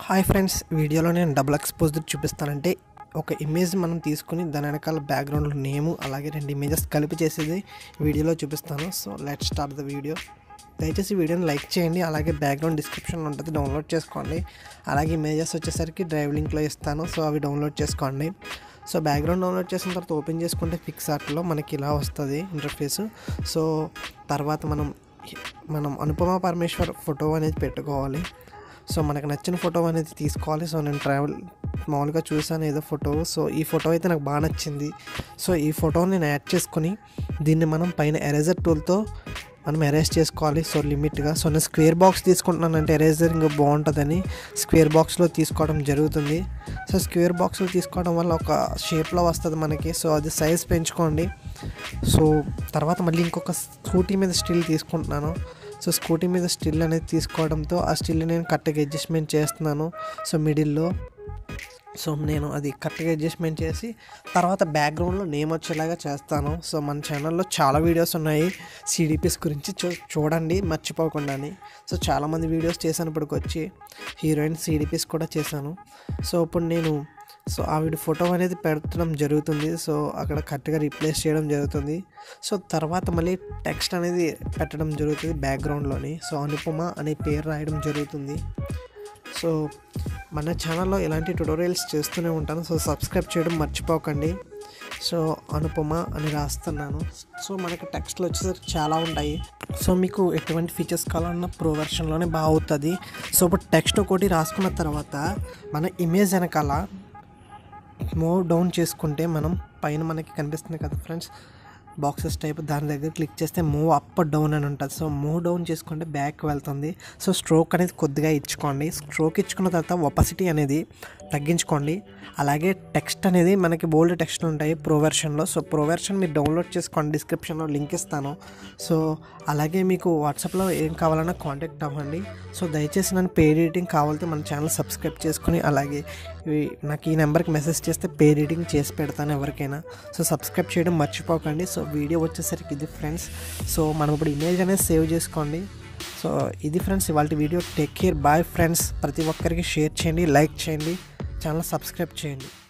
hi friends వీడియోలో నేను double exposure చూపిస్తానంటే ఒక ఇమేజ్ మనం తీసుకుని దాని వెనకాల బ్యాక్గ్రౌండ్లో నేము అలాగే రెండు ఇమేజెస్ కలిపి చేసేది వీడియోలో చూపిస్తాను so let start the video దయచేసి వీడియోని లైక్ చేయండి అలాగే బ్యాక్గ్రౌండ్ డిస్క్రిప్షన్లో ఉంటుంది డౌన్లోడ్ చేసుకోండి అలాగే ఇమేజెస్ వచ్చేసరికి డ్రైవ్ లింక్లో ఇస్తాను సో అవి డౌన్లోడ్ చేసుకోండి సో బ్యాక్గ్రౌండ్ డౌన్లోడ్ చేసిన తర్వాత ఓపెన్ చేసుకుంటే ఫిక్స్ ఆర్ట్లో మనకి ఇలా వస్తుంది ఇంటర్ఫేస్ సో తర్వాత మనం మనం అనుపమ పరమేశ్వర్ ఫోటో అనేది పెట్టుకోవాలి సో మనకు నచ్చిన ఫోటో అనేది తీసుకోవాలి సో నేను ట్రావెల్ మామూలుగా చూసాను ఏదో ఫోటో సో ఈ ఫోటో అయితే నాకు బాగా నచ్చింది సో ఈ ఫోటోని నేను యాడ్ చేసుకుని దీన్ని మనం పైన ఎరేజర్ టూల్తో మనం ఎరేజ్ చేసుకోవాలి సో లిమిట్గా సో నేను స్క్వేర్ బాక్స్ తీసుకుంటున్నానంటే ఎరేజర్ ఇంకా బాగుంటుందని స్క్వేర్ బాక్స్లో తీసుకోవడం జరుగుతుంది సో స్క్వేర్ బాక్స్లో తీసుకోవడం వల్ల ఒక షేప్లో వస్తుంది మనకి సో అది సైజ్ పెంచుకోండి సో తర్వాత మళ్ళీ ఇంకొక స్కూటీ మీద స్టిల్ తీసుకుంటున్నాను సో స్కూటీ మీద స్టిల్ అనేది తీసుకోవడంతో ఆ స్టిల్ నేను కరెక్ట్గా అడ్జస్ట్మెంట్ చేస్తున్నాను సో మిడిల్లో సో నేను అది కరెక్ట్గా అడ్జస్ట్మెంట్ చేసి తర్వాత బ్యాక్గ్రౌండ్లో నేమ్ వచ్చేలాగా చేస్తాను సో మన ఛానల్లో చాలా వీడియోస్ ఉన్నాయి సిడిపిస్ గురించి చూ చూడండి మర్చిపోకుండా సో చాలామంది వీడియోస్ చేశాను ఇప్పటికొచ్చి హీరోయిన్ సిడిపిస్ కూడా చేశాను సో ఇప్పుడు నేను సో ఆవిడ ఫోటో అనేది పెట్టడం జరుగుతుంది సో అక్కడ కరెక్ట్గా రీప్లేస్ చేయడం జరుగుతుంది సో తర్వాత మళ్ళీ టెక్స్ట్ అనేది పెట్టడం జరుగుతుంది బ్యాక్గ్రౌండ్లోని సో అనుపమ అనే పేరు రాయడం జరుగుతుంది సో మన ఛానల్లో ఇలాంటి ట్యుటోరియల్స్ చేస్తూనే ఉంటాను సో సబ్స్క్రైబ్ చేయడం మర్చిపోకండి సో అనుపమ అని రాస్తున్నాను సో మనకి టెక్స్ట్లు వచ్చేసరికి చాలా ఉంటాయి సో మీకు ఎటువంటి ఫీచర్స్ కావాలన్నా ప్రో వెర్షన్లోనే బాగా అవుతుంది సో ఇప్పుడు టెక్స్ట్ ఒకటి రాసుకున్న తర్వాత మన ఇమేజ్ వెనకాల మూవ్ డౌన్ చేసుకుంటే మనం పైన మనకి కనిపిస్తుంది కదా ఫ్రెండ్స్ బాక్సెస్ టైప్ దాని దగ్గర క్లిక్ చేస్తే మూవ్ అప్ డౌన్ అని ఉంటుంది సో మూవ్ డౌన్ చేసుకుంటే బ్యాక్ వెళ్తుంది సో స్ట్రోక్ అనేది కొద్దిగా ఇచ్చుకోండి స్ట్రోక్ ఇచ్చుకున్న తర్వాత ఒపాసిటీ అనేది తగ్గించుకోండి అలాగే టెక్స్ట్ అనేది మనకి బోల్డ్ టెక్స్ట్లు ఉంటాయి ప్రో వెర్షన్లో సో ప్రో వెర్షన్ మీరు డౌన్లోడ్ చేసుకోండి డిస్క్రిప్షన్లో లింక్ ఇస్తాను సో అలాగే మీకు వాట్సాప్లో ఏం కావాలన్నా కాంటాక్ట్ అవ్వండి సో దయచేసి నన్ను పే రేటింగ్ కావాలంటే మన ఛానల్ సబ్స్క్రైబ్ చేసుకుని అలాగే ఇవి- నాకు ఈ నెంబర్కి మెసేజ్ చేస్తే పే రేటింగ్ చేసి పెడతాను ఎవరికైనా సో సబ్స్క్రైబ్ చేయడం మర్చిపోకండి సో వీడియో వచ్చేసరికి ఇది ఫ్రెండ్స్ సో మనం ఇప్పుడు ఇమేజ్ అనేది సేవ్ చేసుకోండి సో ఇది ఫ్రెండ్స్ ఇవాళ video take care bye friends ప్రతి ఒక్కరికి షేర్ చేయండి లైక్ చేయండి ఛానల్ సబ్స్క్రైబ్ చేయండి